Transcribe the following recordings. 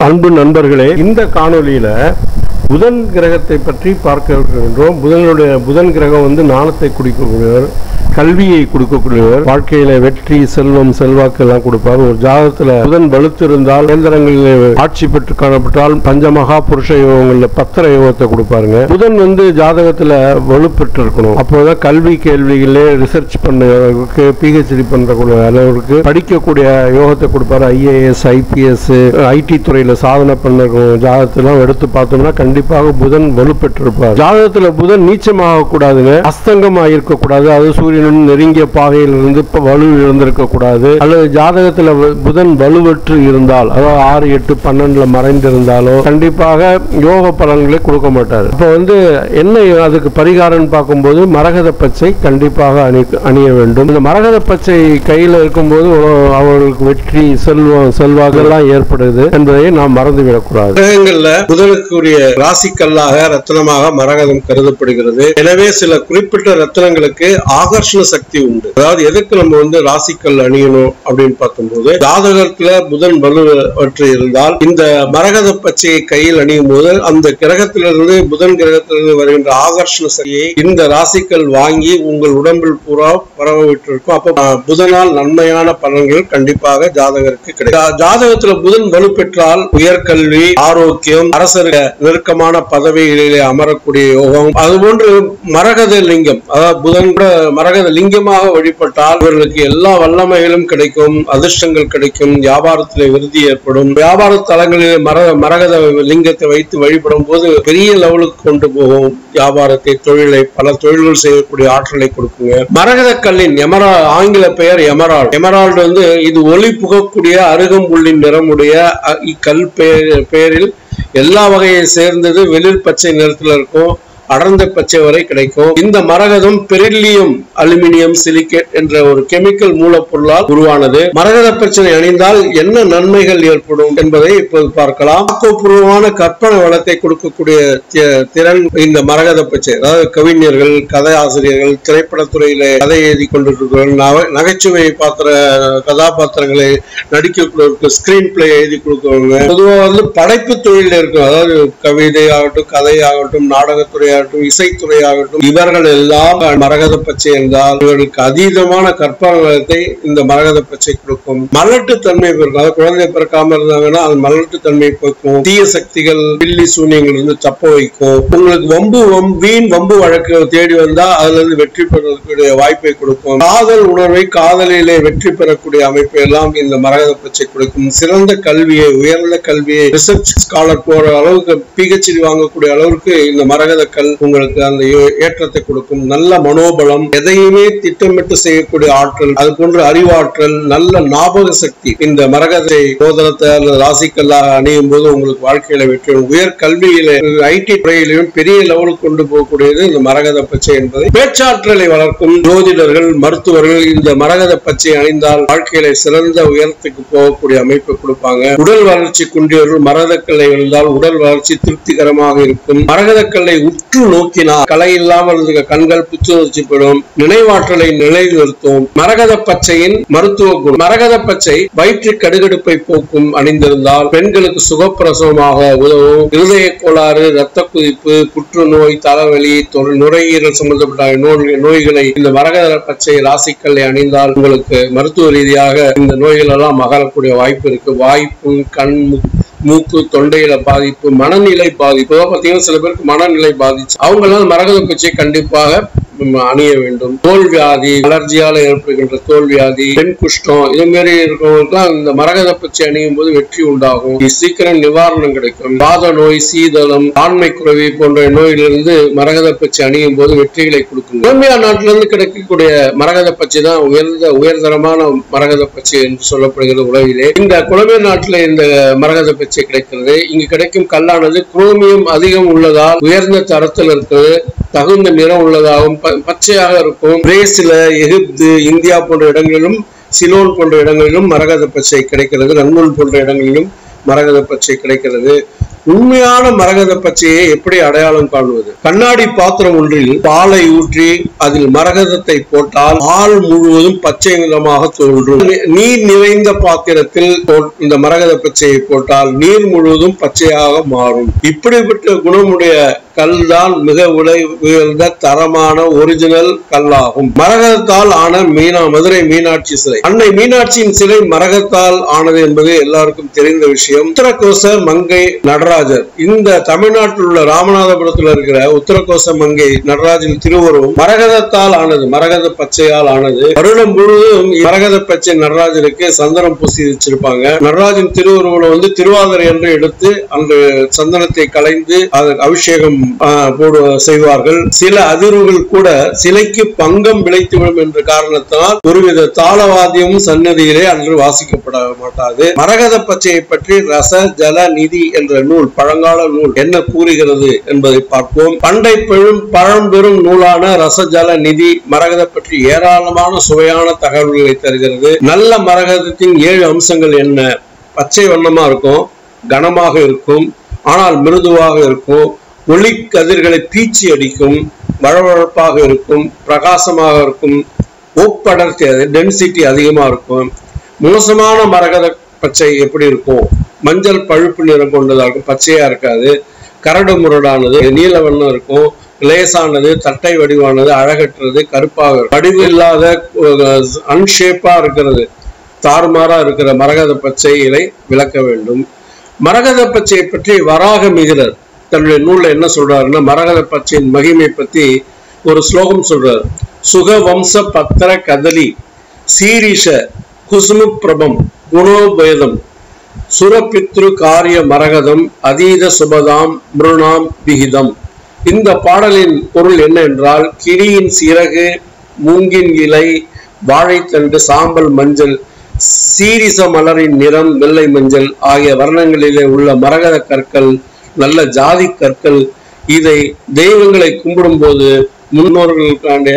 அன்பு நண்பர்களே இந்த காணொளியில புதன் கிரகத்தை பற்றி பார்க்க இருக்கின்றோம் புதனுடைய புதன் கிரகம் வந்து ஞானத்தை குடிக்கக்கூடியவர் கல்வியை கொடுக்கக்கூடியவர் வாழ்க்கையில வெற்றி செல்வம் செல்வாக்கு எல்லாம் கொடுப்பார் ஒரு ஜாதகத்துல புதன் வலுத்திருந்தால் கேந்திரங்களில் ஆட்சி பெற்று காணப்பட்டால் பஞ்சமகா புருஷ யோகங்கள்ல பத்திர யோகத்தை கொடுப்பாருங்க புதன் வந்து ஜாதகத்துல வலுப்பெற்று இருக்கணும் அப்போதான் கல்வி கேள்விகளே ரிசர்ச் பண்ண பிஹெச்டி பண்றக்கூடிய அளவுக்கு படிக்கக்கூடிய யோகத்தை கொடுப்பாரு ஐஏஎஸ் ஐபிஎஸ் ஐடி துறையில சாதனை பண்ண ஜாதகத்தெல்லாம் எடுத்து பார்த்தோம்னா கண்டிப்பாக புதன் வலுப்பெற்றிருப்பார் ஜாதகத்துல புதன் நீச்சமாக கூடாதுங்க அஸ்தங்கமாக இருக்கக்கூடாது அது சூரியனுடன் நெருங்கிய பாகையிலிருந்து இப்ப வலு இழந்திருக்க கூடாது அல்லது ஜாதகத்துல வ- புதன் வலுவற்று இருந்தால் அதாவது ஆறு எட்டு பன்னெண்டுல மறைந்திருந்தாலோ கண்டிப்பாக யோக பலன்களை கொடுக்க மாட்டார் இப்போ வந்து என்ன அதுக்கு பரிகாரம்னு பார்க்கும்போது மரகத பச்சை கண்டிப்பாக அணி அணிய வேண்டும் இந்த மரகத பச்சை கையில் இருக்கும்போது ஒரு- அவர்களுக்கு வெற்றி செல்வம் செல்வாக்கு எல்லாம் ஏற்படுது என்பதை நாம் மறந்துவிடக்கூடாது கிரகங்கள்ல புதனுக்குரிய ராசிக்கல்லாக ரத்தினமாக மரகதம் கருதப்படுகிறது எனவே சில குறிப்பிட்ட ரத்தினங்களுக்கு ஆகர்ஷண சக்தி உண்டு அதாவது எதுக்கு நம்ம வந்து ராசிக்கல் அணியணும் அப்படின்னு பார்க்கும்போது ஜாதகத்துல புதன் வலுவற்று இருந்தால் இந்த மரகத பச்சையை கையில் அணியும் போது அந்த கிரகத்திலிருந்து புதன் கிரகத்திலிருந்து வருகின்ற ஆகர்ஷண சக்தியை இந்த ராசிக்கல் வாங்கி உங்கள் உடம்பில் பூரா பரவ விட்டிருக்கும் அப்ப அஹ், புதனால் நன்மையான பலன்கள் கண்டிப்பாக ஜாதகருக்கு கிடைக்கும் ஜா- ஜாதகத்துல புதன் வலுப்பெற்றால் உயர்கல்வி ஆரோக்கியம் அரசருக்கு நெருக்கமான பதவிகளிலே அமரக்கூடிய யோகம் அதுபோன்று மரகத லிங்கம் அதாவது புதன் கூட மரகத லிங்கமாக வழிபட்டால் இவர்களுக்கு எல்லா வல்லமைகளும் கிடைக்கும் அதிர்ஷ்டங்கள் கிடைக்கும் வியாபாரத்திலே விருத்தி ஏற்படும் வியாபார தலங்களிலே மர மரகத லிங்கத்தை வைத்து வழிபடும் போது பெரிய லெவலுக்கு கொண்டு போகும் வியாபாரத்தை தொழிலை பல தொழில்கள் செய்யக்கூடிய ஆற்றலை கொடுக்குங்க மரகத கல்லின் எமரா ஆங்கில பெயர் எமரால்டு எமரால்டு வந்து இது ஒளி புகக்கூடிய அருகம்புல்லின் நிறமுடைய அ- இக்கல் பெயர் பெயரில் எல்லா வகையை சேர்ந்தது வெளிர் பச்சை நிறத்துல இருக்கும் அடர்ந்த பச்சை வரை கிடைக்கும் இந்த மரகதம் பெரிலியம் அலுமினியம் சிலிக்கேட் என்ற ஒரு கெமிக்கல் மூலப்பொருளால் உருவானது மரகத பிரச்சனை அணிந்தால் என்ன நன்மைகள் ஏற்படும் என்பதை இப்போது பார்க்கலாம் ஆக்கப்பூர்வமான கற்பனை வளத்தை கொடுக்கக்கூடிய தி- திறன் இந்த மரகத பச்சை அதாவது கவிஞர்கள் கதை ஆசிரியர்கள் திரைப்படத்துறையில கதை எழுதி கொண்டிருக்கிறவர்கள் நவ- நகைச்சுவை பாத்திர கதாபாத்திரங்களை நடிக்கக்கூடியவருக்கு ஸ்கிரீன் பிளே எழுதி கொடுக்கிறவங்க பொதுவாக வந்து படைப்பு தொழில் இருக்கும் அதாவது கவிதை ஆகட்டும் கதை ஆகட்டும் நாடகத்துறை ஆகட்டும் இசைத்துறை ஆகட்டும் இவர்கள் எல்லாம் மரகத பச்சை என்றால் இவர்களுக்கு அதீதமான கற்பனை வளத்தை இந்த மரகத பச்சை கொடுக்கும் மலட்டு தன்மை இருக்கும் அதாவது குழந்தை பிறக்காம இருந்தாங்கன்னா அது மலட்டு தன்மை போக்கும் தீய சக்திகள் பில்லி சூனியங்கள் இருந்து தப்ப வைக்கும் உங்களுக்கு வம்பு வம் வீண் வம்பு வழக்கு தேடி வந்தா அதுல இருந்து வெற்றி பெறக்கூடிய வாய்ப்பை கொடுக்கும் காதல் உணர்வை காதலிலே வெற்றி பெறக்கூடிய அமைப்பை எல்லாம் இந்த மரகத பச்சை கொடுக்கும் சிறந்த கல்வியை உயர்ந்த கல்வியை ரிசர்ச் ஸ்காலர் போற அளவுக்கு பிஹெச்டி வாங்கக்கூடிய அளவுக்கு இந்த மரகத கல் உங்களுக்கு அந்த ஏ- ஏற்றத்தை கொடுக்கும் நல்ல மனோபலம் எதையுமே திட்டமிட்டு செய்யக்கூடிய ஆற்றல் அது போன்ற அறிவாற்றல் நல்ல ஞாபக சக்தி இந்த மரகதை சோதனத்தை அல்லது ராசிக்கல்லாக அணியும் போது உங்களுக்கு வாழ்க்கையில வெற்றி வரும். உயர் கல்வியில ஐடி துறையிலும் பெரிய லெவலுக்கு கொண்டு போகக்கூடியது இந்த மரகத பச்சை என்பதை பேச்சாற்றலை வளர்க்கும் ஜோதிடர்கள் மருத்துவர்கள் இந்த மரகத பச்சை அணிந்தால் வாழ்க்கையில சிறந்த உயரத்துக்கு போகக்கூடிய அமைப்பை கொடுப்பாங்க உடல் வளர்ச்சி குன்றியவர்கள் மரகதக்கல்லை இருந்தால் உடல் வளர்ச்சி திருப்திகரமாக இருக்கும் மரகதக்கல்லை உற்று நோக்கினால் கலை இல்லாமல் இருக்க கண்கள் புத்துணர்ச்சி பெறும் நினைவாற்றலை நிலைநிறுத்தும் மரகத பச்சையின் மருத்துவ குணம் மரகத பச்சை வயிற்று கடுகடுப்பை போக்கும் அணிந்திருந்தால் பெண்களுக்கு சுகப்பிரசவமாக உதவும் இருதய கோளாறு இரத்த குதிப்பு புற்றுநோய் தலைவலி தொ- நுரையீரல் சம்பந்தப்பட்ட நோய் நோய்களை இந்த மரகத பச்சை ராசிக்கல்லை அணிந்தால் உங்களுக்கு மருத்துவ ரீதியாக இந்த நோய்கள் எல்லாம் அகலக்கூடிய வாய்ப்பு இருக்கு வாய்ப்பு கண் மு- மூக்கு தொண்டையில பாதிப்பு மனநிலை பாதிப்பு பாத்தீங்கன்னா சில பேருக்கு மனநிலை பாதிச்சு அவங்க எல்லாம் மரகத பச்சை கண்டிப்பாக ம், அணிய வேண்டும் தோல் வியாதி அலர்ஜியால ஏற்படுகின்ற தோல் வியாதி பெண் குஷ்டம் இது மாதிரி இருக்கிறவங்களுக்குலாம் இந்த மரகத பச்சை அணியும் போது வெற்றி உண்டாகும் இது சீக்கிரம் நிவாரணம் கிடைக்கும் வாத நோய் சீதளம் ஆண்மை குறைவி போன்ற நோயிலிருந்து மரகத பச்சை அணியும் போது வெற்றிகளை கொடுக்கும் கொலம்பியா நாட்டிலிருந்து கிடைக்கக்கூடிய மரகத பச்சை தான் உயர்ந்த உயர்தரமான மரகத பச்சை என்று சொல்லப்படுகிறது உலகிலே இந்த கொலம்பியா நாட்டில் இந்த மரகத பச்சை கிடைக்கிறது இங்கு கிடைக்கும் கல்லானது குரோமியம் அதிகம் உள்ளதால் உயர்ந்த தரத்தில் இருக்கிறது தகுந்த நிறம் உள்ளதாகவும் ப- பச்சையாக இருக்கும் பிரேசில எகிப்து இந்தியா போன்ற இடங்களிலும் சிலோன் போன்ற இடங்களிலும் மரகத பச்சை கிடைக்கிறது ரங்கூன் போன்ற இடங்களிலும் மரகத பச்சை கிடைக்கிறது உண்மையான மரகத பச்சையை எப்படி அடையாளம் காணுவது கண்ணாடி பாத்திரம் ஒன்றில் பாலை ஊற்றி அதில் மரகதத்தை போட்டால் பால் முழுவதும் பச்சை நிறமாக தோன்றும் நீர் நிறைந்த பாத்திரத்தில் போ- இந்த மரகத பச்சையை போட்டால் நீர் முழுவதும் பச்சையாக மாறும் இப்படிப்பட்ட குணமுடைய கல் தான் மிக விலை உயர்ந்த தரமான ஒரிஜினல் கல்லாகும் மரகதத்தால் ஆன மீனா மதுரை மீனாட்சி சிலை அன்னை மீனாட்சியின் சிலை மரகத்தால் ஆனது என்பது எல்லாருக்கும் தெரிந்த விஷயம் உத்தரகோச மங்கை நடராஜர் இந்த தமிழ்நாட்டில் உள்ள ராமநாதபுரத்தில் இருக்கிற உத்தரகோச மங்கை நடராஜன் திருவுருவம் மரகதத்தால் ஆனது மரகத பச்சையால் ஆனது வருடம் முழுவதும் மரகத பச்சை நடராஜருக்கு சந்தனம் பூசி வச்சிருப்பாங்க நடராஜன் திருவுருவனை வந்து திருவாதிரை என்று எடுத்து அந்த சந்தனத்தை கலைந்து அதற்கு அபிஷேகம் ஆ, போடு செய்வார்கள் சில அதிர்வுகள் கூட சிலைக்கு பங்கம் விளைத்துவிடும் என்ற காரணத்தினால் ஒருவித தாளவாத்தியமும் சன்னதியிலே அன்று வாசிக்கப்பட மாட்டாது மரகத பச்சையை பற்றி ரச ஜல நிதி என்ற நூல் பழங்கால நூல் என்ன கூறுகிறது என்பதை பார்ப்போம் பண்டை பெரும் பழம்பெரும் நூலான ரசஜல நிதி மரகத பற்றி ஏராளமான சுவையான தகவல்களை தருகிறது நல்ல மரகதத்தின் ஏழு அம்சங்கள் என்ன பச்சை வண்ணமா இருக்கும் கனமாக இருக்கும் ஆனால் மிருதுவாக இருக்கும் ஒளி கதிர்களை பீச்சி அடிக்கும் வழவழப்பாக இருக்கும் பிரகாசமாக இருக்கும் ஒப்படர்த்தி டென்சிட்டி அதிகமா இருக்கும் மோசமான மரகத பச்சை எப்படி இருக்கும் மஞ்சள் பழுப்பு நிறம் கொண்டதா இருக்கும் பச்சையா இருக்காது கரடு முரடானது நீல வண்ணம் இருக்கும் லேசானது தட்டை வடிவானது அழகற்றது கருப்பாக இருக்கும். வடிவு இல்லாத அன்ஷேப்பா இருக்கிறது தாறுமாறா இருக்கிற மரகத பச்சைகளை விளக்க வேண்டும் மரகத பச்சையை பற்றி வராக மிகிறர் தன்னுடைய நூல்ல என்ன சொல்றாருன்னா மரகத பச்சையின் மகிமை பத்தி ஒரு ஸ்லோகம் சொல்றாரு சுக வம்ச பத்திர கதலி சீரிஷ குசுமு பிரபம் குணோபேதம் சுரபித்ரு காரிய மரகதம் அதீத சுபதாம் மிருணாம் விகிதம் இந்த பாடலின் பொருள் என்ன என்றால் கிளியின் சிறகு மூங்கின் இலை வாழைத்தண்டு சாம்பல் மஞ்சள் சீரிச மலரின் நிறம் வெள்ளை மஞ்சள் ஆகிய வர்ணங்களிலே உள்ள மரகத கற்கள் நல்ல ஜாதி கற்கள் இதை தெய்வங்களை கும்பிடும்போது முன்னோர்களுக்கான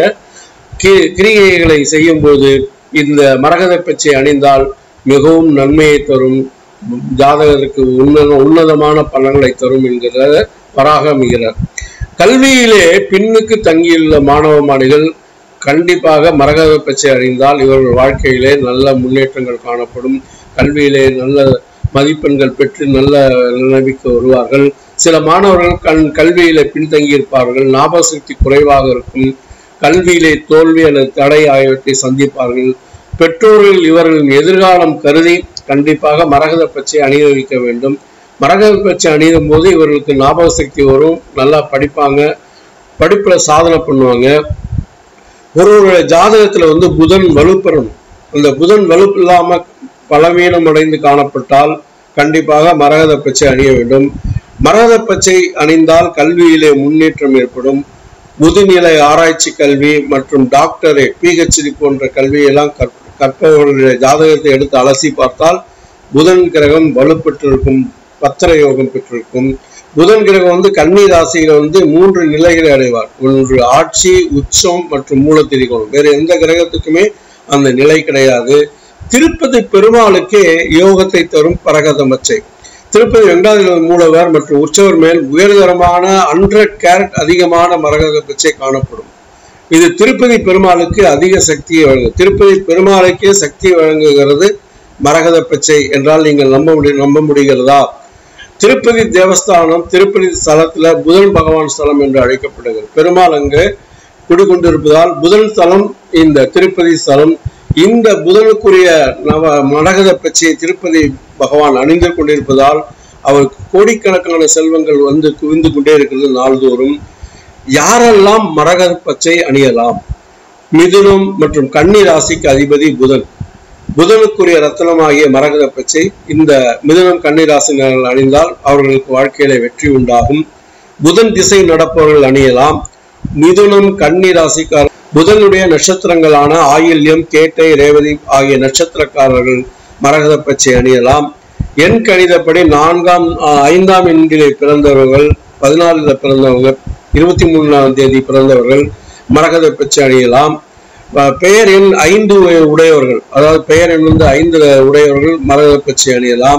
கி- கிரிகைகளை செய்யும் போது இந்த மரகத பச்சை அணிந்தால் மிகவும் நன்மையை தரும் ஜாதகருக்கு உன்னத உன்னதமான பலன்களை தரும் என்கிற வராக மிகிறார் கல்வியிலே பின்னுக்கு தங்கியுள்ள மாணவ மாணிகள் கண்டிப்பாக மரகத பச்சை அணிந்தால் இவர்கள் வாழ்க்கையிலே நல்ல முன்னேற்றங்கள் காணப்படும் கல்வியிலே நல்ல மதிப்பெண்கள் பெற்று நல்ல நிலைமைக்கு வருவார்கள் சில மாணவர்கள் கண் கல்வியிலே பின்தங்கியிருப்பார்கள் ஞாபக சக்தி குறைவாக இருக்கும் கல்வியிலே தோல்வி அல்லது தடை ஆகியவற்றை சந்திப்பார்கள் பெற்றோர்கள் இவர்களின் எதிர்காலம் கருதி கண்டிப்பாக மரகத பச்சை அணிய வைக்க வேண்டும் மரகத பச்சை அணியும் போது இவர்களுக்கு ஞாபக சக்தி வரும் நல்லா படிப்பாங்க படிப்புல சாதனை பண்ணுவாங்க ஒருவருடைய ஜாதகத்துல வந்து புதன் வலுப்பெறும் அந்த புதன் வலுப்பு இல்லாம பலவீனம் அடைந்து காணப்பட்டால் கண்டிப்பாக மரகத பச்சை அணிய வேண்டும் மரகத பச்சை அணிந்தால் கல்வியிலே முன்னேற்றம் ஏற்படும் முதுநிலை ஆராய்ச்சி கல்வி மற்றும் டாக்டரே பிஹெச்டி போன்ற கல்வியெல்லாம் கற் கற்பவர்களுடைய ஜாதகத்தை எடுத்து அலசி பார்த்தால் புதன் கிரகம் வலுப்பெற்றிருக்கும் பத்திர யோகம் பெற்றிருக்கும் புதன் கிரகம் வந்து கன்னி ராசியில வந்து மூன்று நிலைகளை அடைவார் ஒன்று ஆட்சி உச்சம் மற்றும் மூலத்திரிகோணம் வேற எந்த கிரகத்துக்குமே அந்த நிலை கிடையாது திருப்பதி பெருமாளுக்கே யோகத்தை தரும் பரகதமச்சை திருப்பதி வெங்கடாஜல மூலவர் மற்றும் உற்சவர் மேல் உயர்தரமான ஹண்ட்ரட் கேரட் அதிகமான மரகத பச்சை காணப்படும் இது திருப்பதி பெருமாளுக்கு அதிக சக்தியை வழங்கும் திருப்பதி பெருமாளுக்கே சக்தி வழங்குகிறது மரகத பச்சை என்றால் நீங்கள் நம்ப முடி நம்ப முடிகிறதா திருப்பதி தேவஸ்தானம் திருப்பதி ஸ்தலத்துல புதன் பகவான் ஸ்தலம் என்று அழைக்கப்படுகிறது பெருமாள் அங்கு குடிகொண்டிருப்பதால் புதன் ஸ்தலம் இந்த திருப்பதி ஸ்தலம் இந்த புதனுக்குரிய நவ மரகத பச்சையை திருப்பதி பகவான் அணிந்து கொண்டிருப்பதால் அவருக்கு கோடிக்கணக்கான செல்வங்கள் வந்து குவிந்து கொண்டே இருக்கிறது நாள்தோறும் யாரெல்லாம் மரகத பச்சை அணியலாம் மிதுனம் மற்றும் கன்னி ராசிக்கு அதிபதி புதன் புதனுக்குரிய ரத்தனமாகிய மரகத பச்சை இந்த மிதுனம் கன்னி ராசினர்கள் அணிந்தால் அவர்களுக்கு வாழ்க்கையில வெற்றி உண்டாகும் புதன் திசை நடப்பவர்கள் அணியலாம் மிதுனம் கன்னி ராசிக்கார புதனுடைய நட்சத்திரங்களான ஆயில்யம் கேட்டை ரேவதி ஆகிய நட்சத்திரக்காரர்கள் மரகத பச்சை அணியலாம் எண் கணிதப்படி நான்காம் ஆஹ், ஐந்தாம் எண்ணிலே பிறந்தவர்கள் பதினாலுல பிறந்தவங்க இருபத்தி மூணாம் தேதி பிறந்தவர்கள் மரகத பச்சை அணியலாம் அஹ், பெயர் எண் ஐந்து உடையவர்கள் அதாவது பெயர் எண் வந்து ஐந்து உடையவர்கள் மரகத பச்சை அணியலாம்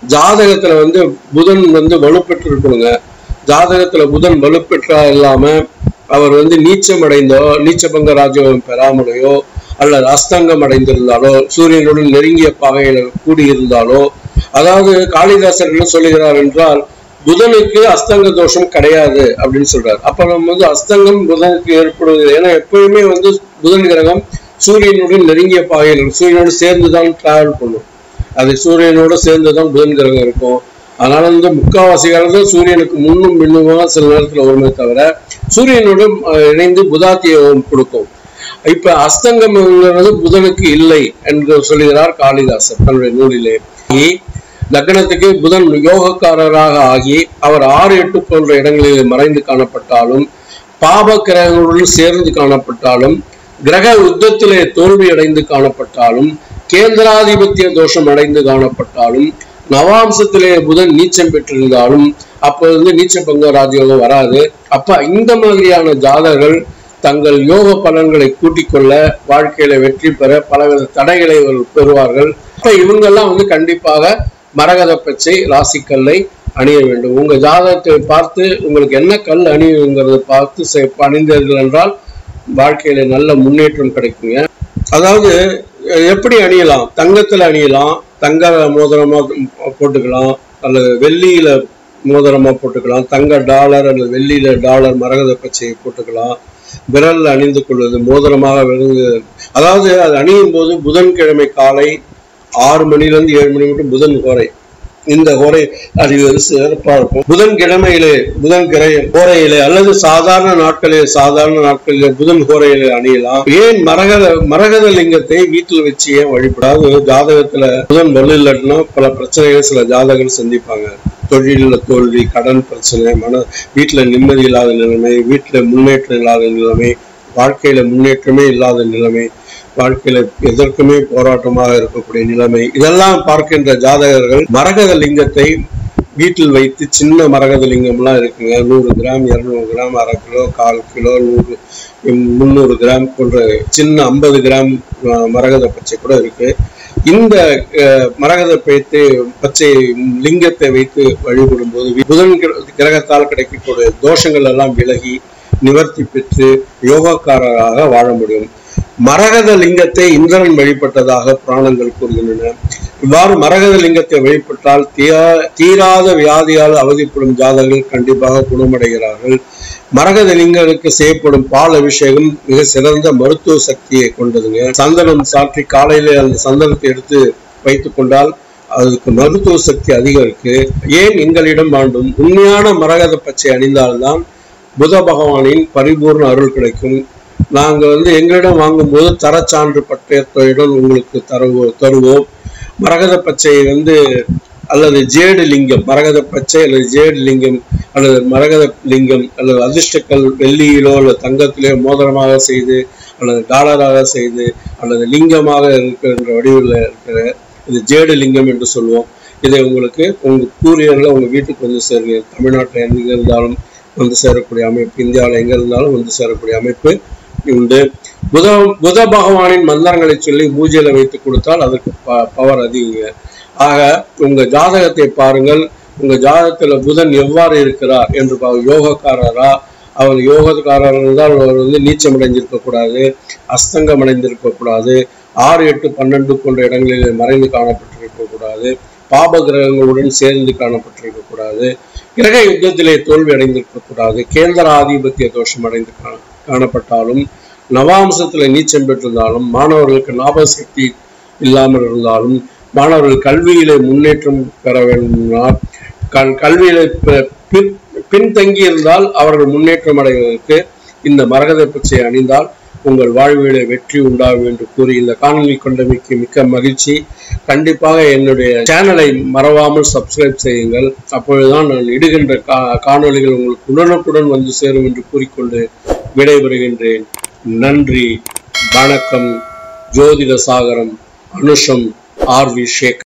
ஜாதகத்துல வந்து புதன் வந்து வலுப்பெற்று இருக்கணுங்க ஜாதகத்துல புதன் வலுப்பெற்றா இல்லாம அவர் வந்து நீச்சம் அடைந்தோ நீச்சபங்க ராஜயோகம் பெறாமலையோ அல்லது அஸ்தங்கம் அடைந்திருந்தாலோ சூரியனுடன் நெருங்கிய பாகையில கூடியிருந்தாலோ அதாவது காளிதாசர் என்ன சொல்லுகிறார் என்றால் புதனுக்கு அஸ்தங்க தோஷம் கிடையாது அப்படின்னு சொல்றாரு அப்ப நம்ம வந்து அஸ்தங்கம் புதனுக்கு ஏற்படுவது ஏன்னா எப்பயுமே வந்து புதன் கிரகம் சூரியனுடன் நெருங்கிய பாகையில் சூரியனோடு சேர்ந்து தான் டிராவல் பண்ணும் அது சூரியனோட சேர்ந்து தான் புதன் கிரகம் இருக்கும் அதனால வந்து முக்காவாசி காலத்துல சூரியனுக்கு முன்னும் பின்னுமாக சில நேரத்துல வருமே தவிர சூரியனோடு அஹ், இணைந்து புதாத்திய யோகம் கொடுக்கும் இப்ப அஸ்தங்கம்ங்கிறது புதனுக்கு இல்லை என்று சொல்லுகிறார் காளிதாசர் தன்னுடைய நூலிலே ஆகி, லக்னத்துக்கு புதன் யோகக்காரராக ஆகி அவர் ஆறு எட்டு போன்ற இடங்களில் மறைந்து காணப்பட்டாலும் பாப கிரகங்களுடன் சேர்ந்து காணப்பட்டாலும் கிரக யுத்தத்திலே தோல்வி அடைந்து காணப்பட்டாலும் கேந்திராதிபத்திய தோஷம் அடைந்து காணப்பட்டாலும் நவாம்சத்திலே புதன் நீச்சம் பெற்றிருந்தாலும் அப்ப வந்து நீச்ச பங்க ராஜயோகம் வராது அப்ப இந்த மாதிரியான ஜாதகர்கள் தங்கள் யோக பலன்களை கூட்டிக் கொள்ள வாழ்க்கையில வெற்றி பெற பலவித தடைகளை அவர்கள் பெறுவார்கள் அப்ப இவங்கெல்லாம் வந்து கண்டிப்பாக மரகத பச்சை ராசிக்கல்லை அணிய வேண்டும் உங்க ஜாதகத்தை பார்த்து உங்களுக்கு என்ன கல் அணியுங்கிறத பார்த்து செ- அணிந்தீர்கள் என்றால் வாழ்க்கையில நல்ல முன்னேற்றம் கிடைக்குங்க அதாவது அஹ், எப்படி அணியலாம் தங்கத்துல அணியலாம் தங்க மோதிரமா போட்டுக்கலாம் அல்லது வெள்ளியில மோதிரமா போட்டுக்கலாம் தங்க டாலர் அல்லது வெள்ளியில டாலர் மரகத பச்சையை போட்டுக்கலாம் விரல்ல அணிந்து கொள்வது மோதிரமாக விளங்கு அதாவது அது அணியும் போது புதன்கிழமை காலை ஆறு மணில இருந்து ஏழு மணி மட்டும் புதன் கோரை இந்த கோரை அறிவது சிறப்பா இருக்கும் புதன் கிழமையிலே புதன் கிரை கோரையிலே அல்லது சாதாரண நாட்களிலே சாதாரண நாட்களிலே புதன் கோரையிலே அணியலாம் ஏன் மரகத மரகத லிங்கத்தை வீட்டில் வச்சு ஏன் வழிபடாது ஜாதகத்துல புதன் வலு இல்லைன்னா பல பிரச்சனைகள் சில ஜாதகர்கள் சந்திப்பாங்க தொழில தோல்வி கடன் பிரச்சனை மன வீட்டுல நிம்மதி இல்லாத நிலைமை வீட்டுல முன்னேற்றம் இல்லாத நிலைமை வாழ்க்கையில முன்னேற்றமே இல்லாத நிலைமை வாழ்க்கையில எதற்குமே போராட்டமாக இருக்கக்கூடிய நிலைமை இதெல்லாம் பார்க்கின்ற ஜாதகர்கள் மரகத லிங்கத்தை வீட்டில் வைத்து சின்ன மரகத லிங்கம்லாம் இருக்குங்க நூறு கிராம் இருநூறு கிராம் அரை கிலோ கால் கிலோ நூறு முந்நூறு கிராம் போன்ற சின்ன ஐம்பது கிராம் அஹ், மரகத பச்சை கூட இருக்கு இந்த அஹ், மரகத பைத்து பச்சை லிங்கத்தை வைத்து வழிபடும் போது புதன் கிர- கிரகத்தால் கிடைக்கக்கூடிய தோஷங்கள் எல்லாம் விலகி நிவர்த்தி பெற்று யோகக்காரராக வாழ முடியும் மரகத லிங்கத்தை இந்திரன் வழிபட்டதாக புராணங்கள் கூறுகின்றன இவ்வாறு மரகத லிங்கத்தை வழிபட்டால் தீரா தீராத வியாதியால் அவதிப்படும் ஜாதகர்கள் கண்டிப்பாக குணமடைகிறார்கள் மரகத லிங்கருக்கு செய்யப்படும் பால் அபிஷேகம் மிக சிறந்த மருத்துவ சக்தியை கொண்டதுங்க சந்தனம் சாற்றி காலையில அந்த சந்தனத்தை எடுத்து வைத்துக் கொண்டால் அதுக்கு மருத்துவ சக்தி அதிகம் இருக்கு ஏன் எங்களிடம் வேண்டும் உண்மையான மரகத பச்சை அணிந்தால்தான் புத பகவானின் பரிபூர்ண அருள் கிடைக்கும் நாங்க வந்து எங்களிடம் வாங்கும்போது தரச்சான்று பட்டயத்துடன் உங்களுக்கு தருவோ தருவோம் மரகத பச்சை வந்து அல்லது ஜேடு லிங்கம் மரகத பச்சை அல்லது ஜேடு லிங்கம் அல்லது மரகத லிங்கம் அல்லது அதிர்ஷ்டக்கல் வெள்ளியிலோ அல்லது தங்கத்திலோ மோதிரமாக செய்து அல்லது டாலராக செய்து அல்லது லிங்கமாக இருக்கின்ற வடிவில் இருக்கிற இது ஜேடு லிங்கம் என்று சொல்லுவோம் இதை உங்களுக்கு உங்க கூரியர்ல உங்க வீட்டுக்கு வந்து சேருங்க தமிழ்நாட்டில் எங்க இருந்தாலும் வந்து சேரக்கூடிய அமைப்பு இந்தியாவில் எங்க இருந்தாலும் வந்து சேரக்கூடிய அமைப்பு உண்டு புத புத பகவானின் மந்திரங்களை சொல்லி பூஜையில வைத்து கொடுத்தால் அதற்கு பவர் அதிகங்க ஆக உங்க ஜாதகத்தை பாருங்கள் உங்க ஜாதகத்துல புதன் எவ்வாறு இருக்கிறார் என்று பா- யோகக்காரரா அவர் யோகக்காரர் இருந்தால் அவர் வந்து நீச்சம் அடைஞ்சிருக்க கூடாது அஸ்தங்கம் அடைந்திருக்க கூடாது ஆறு எட்டு பன்னெண்டு போன்ற இடங்களில் மறைந்து காணப்பட்டிருக்க கூடாது பாப கிரகங்களுடன் சேர்ந்து காணப்பட்டிருக்க கூடாது கிரக யுத்தத்திலே தோல்வி அடைந்திருக்க கூடாது கேந்திர ஆதிபத்திய தோஷம் அடைந்து கா- காணப்பட்டாலும் நவாம்சத்துல நீச்சம் பெற்றிருந்தாலும் மாணவர்களுக்கு ஞாபக சக்தி இல்லாமல் இருந்தாலும் மாணவர்கள் கல்வியிலே முன்னேற்றம் பெற வேண்டுமானால் கல் கல்வியில பி- பின்- பின்தங்கி இருந்தால் அவர்கள் முன்னேற்றம் அடைவதற்கு இந்த மரகத பச்சை அணிந்தால் உங்கள் வாழ்விலே வெற்றி உண்டாகும் என்று கூறி இந்த காணொலி கொண்டமைக்கு மிக்க மகிழ்ச்சி கண்டிப்பாக என்னுடைய சேனலை மறவாமல் சப்ஸ்கிரைப் செய்யுங்கள் அப்பொழுதுதான் நான் இடுகின்ற கா காணொளிகள் உங்களுக்கு உடனுக்குடன் வந்து சேரும் என்று கூறிக்கொண்டு விடைபெறுகின்றேன் நன்றி வணக்கம் ஜோதிட சாகரம் அனுஷம் ஆர் வி சேகர்